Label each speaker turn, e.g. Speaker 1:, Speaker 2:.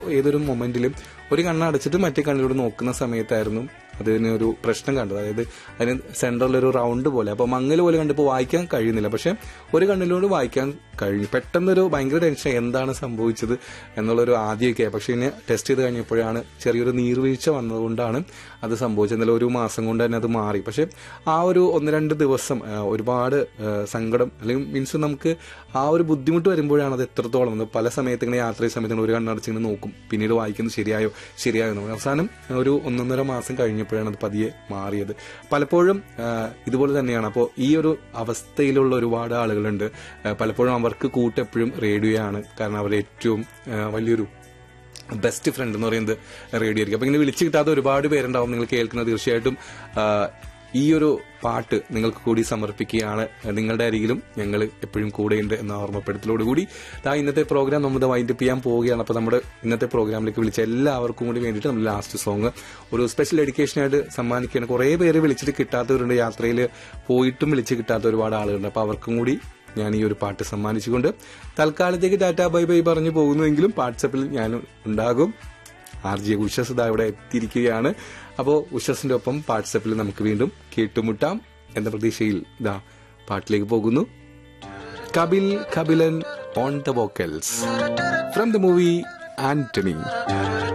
Speaker 1: ഏതൊരു മൊമെന്റിലും ഒരു കണ്ണ് അടച്ചിട്ട് മറ്റേ കണ്ണിലൂടെ നോക്കുന്ന സമയത്തായിരുന്നു അതിന് ഒരു പ്രശ്നം കണ്ടത് അതായത് അതിന് സെന്ററിൽ ഒരു റൗണ്ട് പോലെ അപ്പൊ മങ്ങൽ പോലെ കണ്ടപ്പോൾ വായിക്കാൻ കഴിയുന്നില്ല പക്ഷെ ഒരു കണ്ണിലൂടെ വായിക്കാൻ കഴിഞ്ഞു പെട്ടെന്നൊരു ഭയങ്കര ടെൻഷൻ എന്താണ് സംഭവിച്ചത് എന്നുള്ളൊരു ആദ്യമൊക്കെ പക്ഷെ ഇനി ടെസ്റ്റ് ചെയ്ത് കഴിഞ്ഞപ്പോഴാണ് ചെറിയൊരു നീർവീഴ്ച വന്നതുകൊണ്ടാണ് അത് സംഭവിച്ചത് എന്നാലും ഒരു മാസം കൊണ്ട് തന്നെ അത് മാറി പക്ഷെ ആ ഒരു ഒന്ന് രണ്ട് ദിവസം ആ, ഒരുപാട് ആ, സങ്കടം അല്ലെങ്കിൽ മീൻസ് നമുക്ക് ആ ഒരു ബുദ്ധിമുട്ട് വരുമ്പോഴാണ് അത് എത്രത്തോളം എന്ന് പല സമയത്ത് ഇങ്ങനെ യാത്ര ചെയ്യുന്ന സമയത്ത് ഒരു കണ്ണടച്ച് ഇങ്ങനെ നോക്കും പിന്നീട് വായിക്കുന്നത് ശരിയായോ ശരിയായോ എന്ന് അവസാനം ഒരു ഒന്നൊന്നര മാസം കഴിഞ്ഞപ്പോഴാണ് അത് പതിയെ മാറിയത് പലപ്പോഴും ആ, ഇതുപോലെ തന്നെയാണ് അപ്പോൾ ഈ ഒരു അവസ്ഥയിലുള്ള ഒരുപാട് ആളുകളുണ്ട് ആ, പലപ്പോഴും അവർക്ക് കൂട്ടെപ്പോഴും റേഡിയോയാണ് കാരണം അവർ ഏറ്റവും ആ, വലിയൊരു ബെസ്റ്റ് ഫ്രണ്ട് എന്ന് പറയുന്നത് റേഡിയോ ആയിരിക്കും അപ്പൊ ഇങ്ങനെ വിളിച്ചു കിട്ടാത്ത ഒരുപാട് പേരുണ്ടാവും നിങ്ങൾ കേൾക്കുന്നത് തീർച്ചയായിട്ടും ആ, ഈ ഒരു പാട്ട് നിങ്ങൾക്ക് കൂടി സമർപ്പിക്കുകയാണ് നിങ്ങളുടെ അരികിലും ഞങ്ങൾ എപ്പോഴും കൂടെയുണ്ട് എന്ന ഓർമ്മപ്പെടുത്തലോടുകൂടി ദാ ഇന്നത്തെ പ്രോഗ്രാം നമ്മൾ വൈൻഡ് അപ്പ് ചെയ്യാൻ പോവുകയാണ് അപ്പോൾ നമ്മുടെ ഇന്നത്തെ പ്രോഗ്രാമിലേക്ക് വിളിച്ച എല്ലാവർക്കും കൂടി വേണ്ടിയിട്ട് നമ്മൾ ലാസ്റ്റ് സോങ് ഒരു സ്പെഷ്യൽ ഡെഡിക്കേഷനായിട്ട് സമ്മാനിക്കുകയാണ് കുറേ പേര് വിളിച്ചിട്ട് കിട്ടാത്തവരുണ്ട് യാത്രയിൽ പോയിട്ടും വിളിച്ച് കിട്ടാത്ത ഒരുപാട് ആളുകളുണ്ട് അപ്പോൾ അവർക്കും കൂടി ഞാൻ ഈ ഒരു പാട്ട് സമ്മാനിച്ചുകൊണ്ട് തൽക്കാലത്തേക്ക് ടാറ്റാ ബൈ ബൈ പറഞ്ഞു പോകുന്നുവെങ്കിലും വാട്സപ്പിൽ ഞാൻ ഉണ്ടാകും ആർ ജെ ഉഷസ് ഇതാ ഇവിടെ എത്തിയിരിക്കുകയാണ് അപ്പോൾ ഉഷസിന്റെ ഒപ്പം വാട്സപ്പിൽ നമുക്ക് വീണ്ടും കേട്ടുമുട്ടാം എന്ന പ്രതീക്ഷയിൽ ഇതാ പാട്ടിലേക്ക് പോകുന്നു Kapil Kapilan on the vocals from the movie Antony